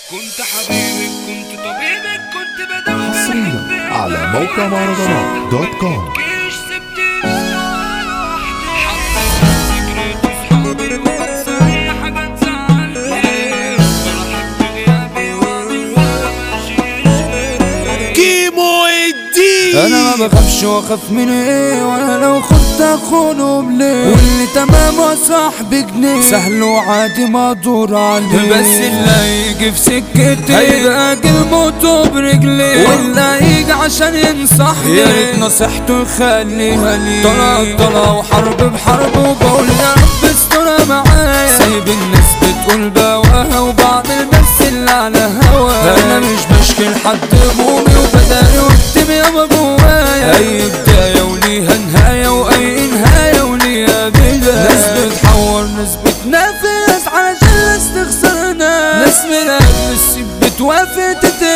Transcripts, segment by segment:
كنت حبيبك كنت طبيبك كنت بدوبك حصريا على موقع مهرجانات دوت كوم كيش سبتني لوحدي حبيت ذكريات اصحابي وبنسى اي حاجه تزعلني بحب غيابي واعمل فيها ماشي كيمو الدين انا ما بخافش واخاف من ايه وانا لو خدت اخونه بليه واللي تمام وصاحبي جنيه سهل وعادي ما ادور عليه بس اللي هيجي في سكتي هيبقى موته برجليه واللي هيجي عشان ينصحني يا ريت نصيحته يخليها لي طلع طلع وحرب بحرب وبقول يا رب استرها معايا سايب الناس بتقول بواها وبعمل بس اللي على هوايا انا مش بشكي لحد همومي وبداري واكتب يابا جوايا اي بداية وليها نهاية واي نهاية وليها بداية ناس بتحور ناس بتنافس علشان ناس تخسر ناس ناس من اجل السيب بتوافق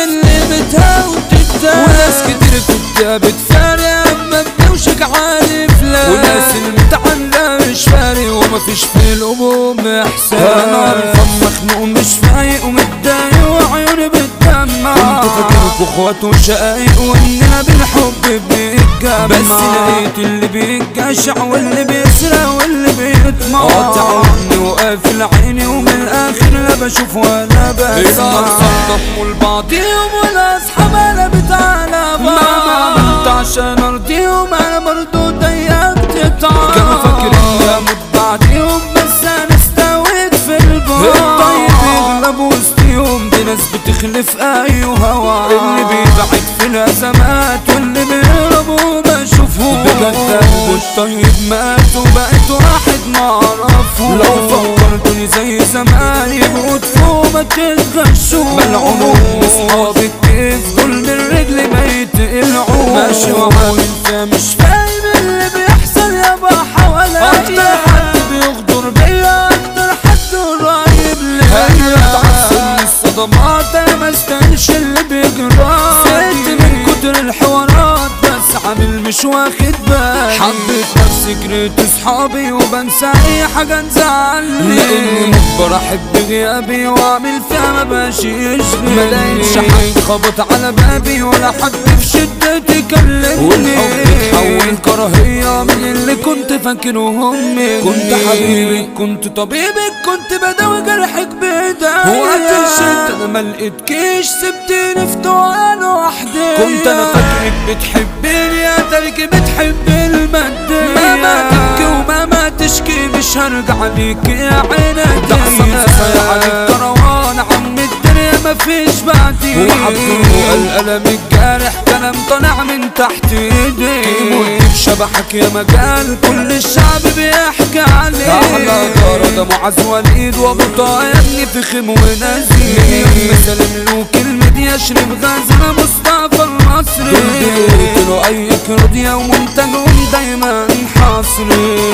تتلمتها وتتها وناس كتير كنت بتفارق اما بتوشك عالي فلان وناس المتعلقة مش فارق ومفيش في القلوب احساس انا عارفة مخنوق مش فايق ومتضايق وعيوني بتدمع كنت فاكركوا اخوات وشقايق واننا بالحب بنتجمع بس لقيت اللي بيتجشع واللي بيسرق واللي بيطمع قاطع عني وقافل عيني ومن الاخر لا بشوف ولا بسمع صدقوا لبعضيهم والاصحاب انا بتعالى مهما عملت عشان ارضيهم انا برضو ضيقت طعام كانوا فاكرين اموت بعديهم بس انا استويت في البار الطيب يغلب وسطيهم دي ناس بتخلف اي هوا اللي بيبعد في الازمات واللي بيهرب وما اشوفه بجد قلبه الطيب مات وبقيت واحد معرفه لو فكرتوني زي زمان يبقوا تفوق ما تتغشوا ملعونهم اصحابي كيف كل من رجلي ميت العون ماشي وعامل فيها مش فاهم اللي بيحصل يابا حواليا اكتر حد بيغدر بيا اكتر حد قريب ليا انا بتعصب من الصدمات انا ما استنش اللي بيجرى زهقت من كتر الحوارات بس عامل مش واخد بالي حبيت نفسي كرهت اصحابي وبنسى اي حاجه تزعلني لاني مجبر احب غيابي واعمل فيها ما بقاش يشغلني ما لقيتش حد خبط على بابي ولا حد في شدتي يكلمني والحب اتحول كراهيه من اللي كنت فاكرهم مني كنت حبيبك كنت طبيبك كنت بداوي جرحك بايديا وقت الشتا انا ما لقيتكيش سبتني في دعاء لوحدي كنت انا فاكرك بتحبني يا ترك بتحب المادة مهما تبكي ومهما تشكي مش هرجع ليك يا عيني ده حصل عليك كروان عم الدنيا مفيش بعدي وعبد القلم الجارح كلام طالع من تحت ايدي مدي شبحك يا مجال كل الشعب بيحكي عليه احلى دار ده معز وليد وابو طه يا ابني فخم ونزيل مليون مثل ملوك الميديا شرب غازنا مصطفى المصري قلت له اي كرد يوم منتجهم دايما حصري